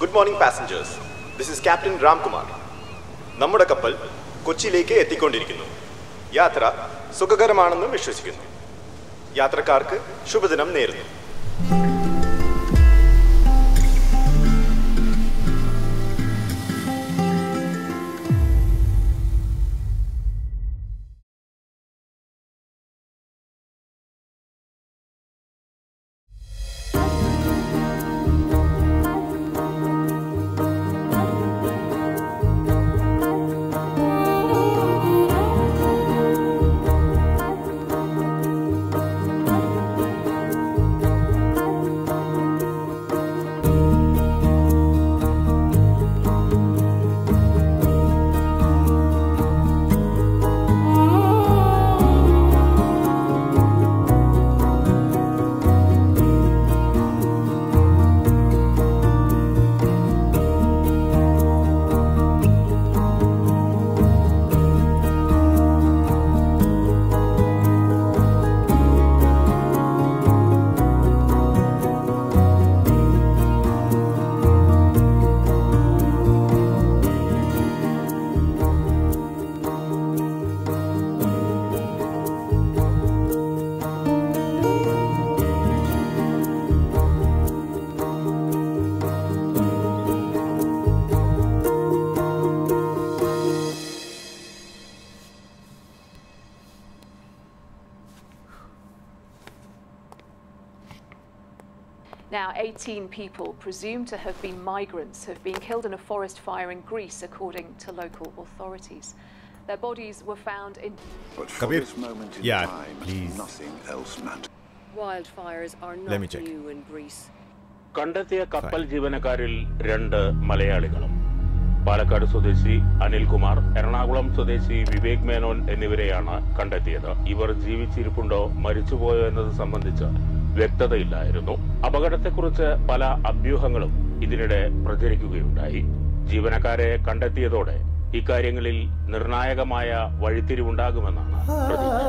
Good morning passengers this is captain Ramkumar നമ്മുടെ കപ്പൽ കൊച്ചിയിലേക്ക് എത്തിക്കൊണ്ടിരിക്കുന്നു യാത്ര സുഖകരമാണെന്ന് വിശ്വസിക്കുന്നു യാത്രക്കാർക്ക് ശുഭദിനം നേരുന്നു Now, 18 people presumed to have been migrants have been killed in a forest fire in Greece, according to local authorities. Their bodies were found in But for Kabir. this moment in Yeah, time, please. nothing else matters. Wildfires are Let not me check. new in Greece. കണ്ടെത്തിയ കപ്പൽ ജീവനക്കാരിൽ രണ്ട് മലയാളികളും പാലക്കാട് സ്വദേശി അനിൽകുമാർ എറണാകുളം സ്വദേശി വിവേക് മേനോൻ എന്നിവരെയാണ് കണ്ടെത്തിയത് ഇവർ ജീവിച്ചിരിപ്പുണ്ടോ മരിച്ചുപോയോ എന്നത് സംബന്ധിച്ച് വ്യക്തതയില്ലായിരുന്നു അപകടത്തെക്കുറിച്ച് പല അഭ്യൂഹങ്ങളും ഇതിനിടെ പ്രചരിക്കുകയുണ്ടായി ജീവനക്കാരെ കണ്ടെത്തിയതോടെ ഇക്കാര്യങ്ങളിൽ നിർണായകമായ വഴിത്തിരിവുണ്ടാകുമെന്നാണ് പ്രതീക്ഷ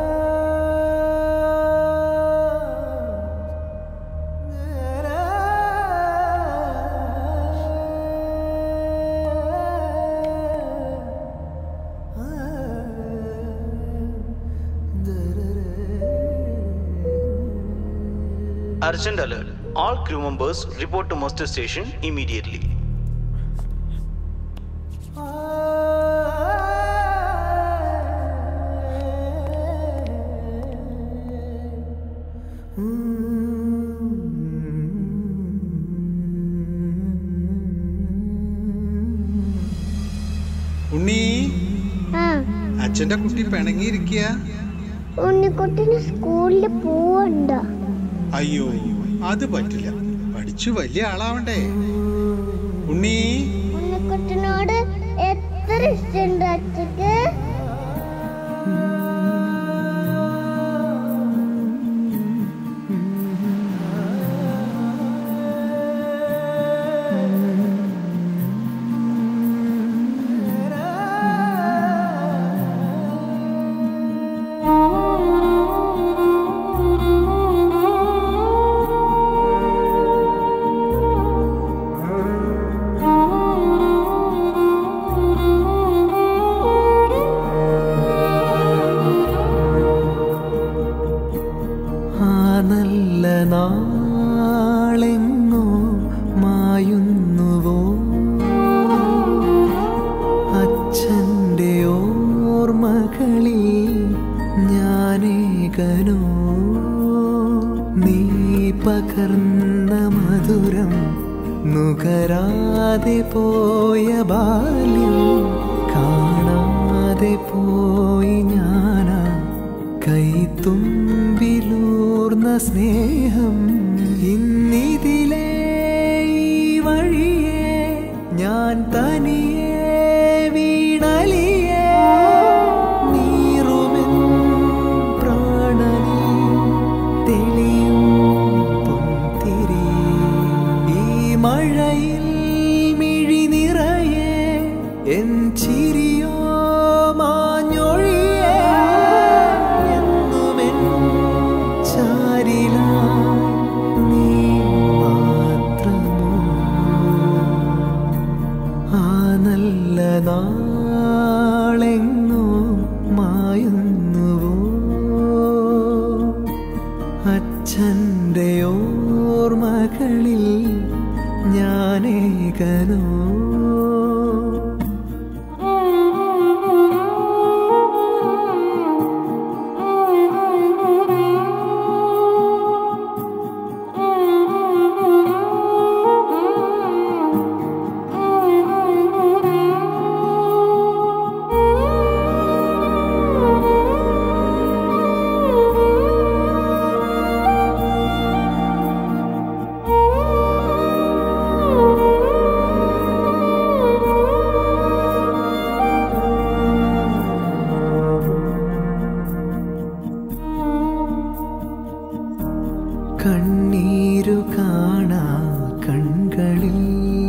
Urgent alert. All crew members report to muster station immediately. ഉണ്ണി ആ അച്ഛന്റെ കുട്ടി പിണങ്ങിയിരിക്കുക ഉണ്ണിക്കുട്ടിന് സ്കൂളിൽ പോവണ്ട അയ്യോ അത് പറ്റില്ല പഠിച്ചു വലിയ ആളാവണ്ടേ ഉണ്ണി ഉണ്ണിക്കുട്ടിനോട് എത്ര ഇഷ്ടമുണ്ട് അച്ഛക്ക് ആ നല്ല നാളെങ്ങോ മായുന്നുവോ അച്ഛൻ്റെ ഓർമ്മകളിൽ ഞാനേകനോ നീ പകർന്ന മധുരം നുകരാതെ പോയ ബാല്യം കാണാതെ പോയി ഞാനാ കൈത്തുമ്പിലൂർന്ന സ്നേഹം ഇന്നിതിലേ ഈ വഴിയെ ഞാൻ തനിയെ വീണലിയേ നീറുമെൻ പ്രാണനിൽ തെളിയും പൊന്തിരി ഈ മഴയിൽ മിഴി നിറയെ എൻ ചിരിയോ മാഞ്ഞൊഴിയേ എന്നുമെൻ ചാരിലായി നീ മാത്രമോ നല്ല നാളെങ്ങോ മായുന്നുവോ അച്ഛൻ്റെ ഓർമ്മകളിൽ ഞാനേകനോ കണ്ണീരു കാണാ കൺകളിൽ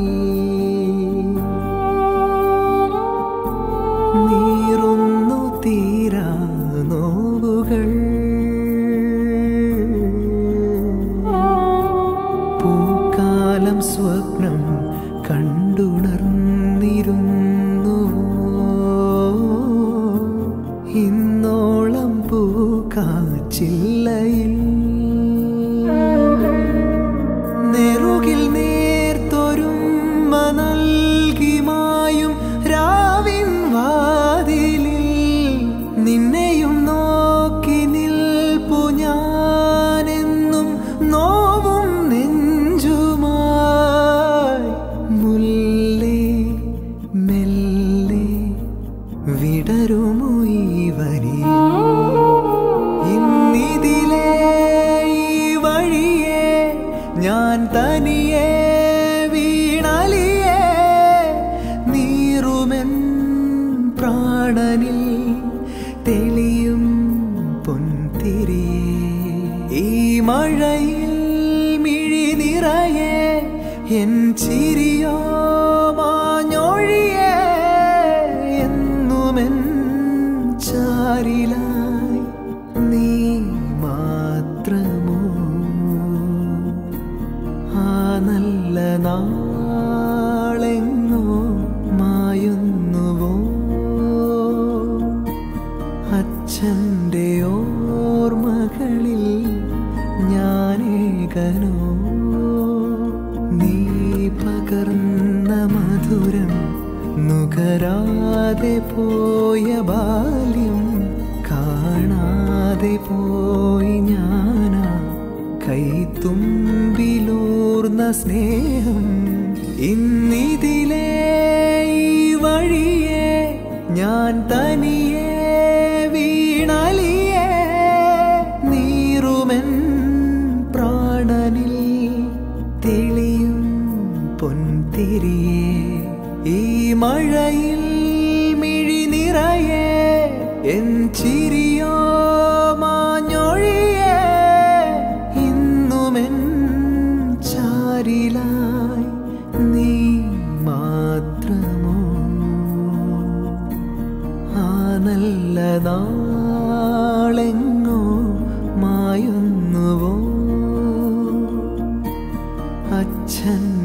നീറുന്നു തീരാ നോവുകൾ പൂക്കാലം സ്വപ്നം കണ്ടുണർന്നിരുന്നു ഇന്നോളം പൂക്കാച്ചില്ലയിൽ നെറുകിൽ നേർത്തൊരുമ നൽകിമായും രാവിൻ വാതിലിൽ നിന്നെയും നോക്കി നിൽപ്പു ഞാനെന്നും നോവും നെഞ്ചുമായി മുല്ലേ മെല്ലെ വിടരുമോ ഈ വരിയിൽ ഇന്നിതിലേ ഈ വഴിയേ ഞാൻ തനിയെ വീണലിയേ നീറുമെൻ പ്രാണനിൽ തെളിയും പൊൻതിരിയേ ഈ മഴയിൽ മിഴി നിറയെ എൻ ചിരിയോ മാഞ്ഞൊഴിയേ എന്നുമെൻ ചാരിലായി നീ മാത്രമോ ആ നല്ല നാളെങ്ങോ മായുന്നുവോ അച്ഛൻ്റെ ഓർമ്മകളിൽ ഞാനേകനോ നീ പകർന്ന മധുരം നുകരാതെ പോയ ബാല്യം കാണാതെ പോയി ഞാനാ കൈത്തുമ്പിലൂർന്ന സ്നേഹം ഇന്നിതിലേ ഈ വഴിയെ ഞാൻ തനിയെ വീണലിയേ നീറുമെൻ പ്രാണനിൽ തെളിയും പൊൻതിരിയേ ഈ മഴയിൽ മിഴി നിറയെ എൻ ചിരിയോ മാഞ്ഞൊഴിയേ ഇന്നുമെൻ ചാരിലായി നീ മാത്രമോ ആ നല്ല നാളെങ്ങോ മായുന്നുവോ അച്ഛൻ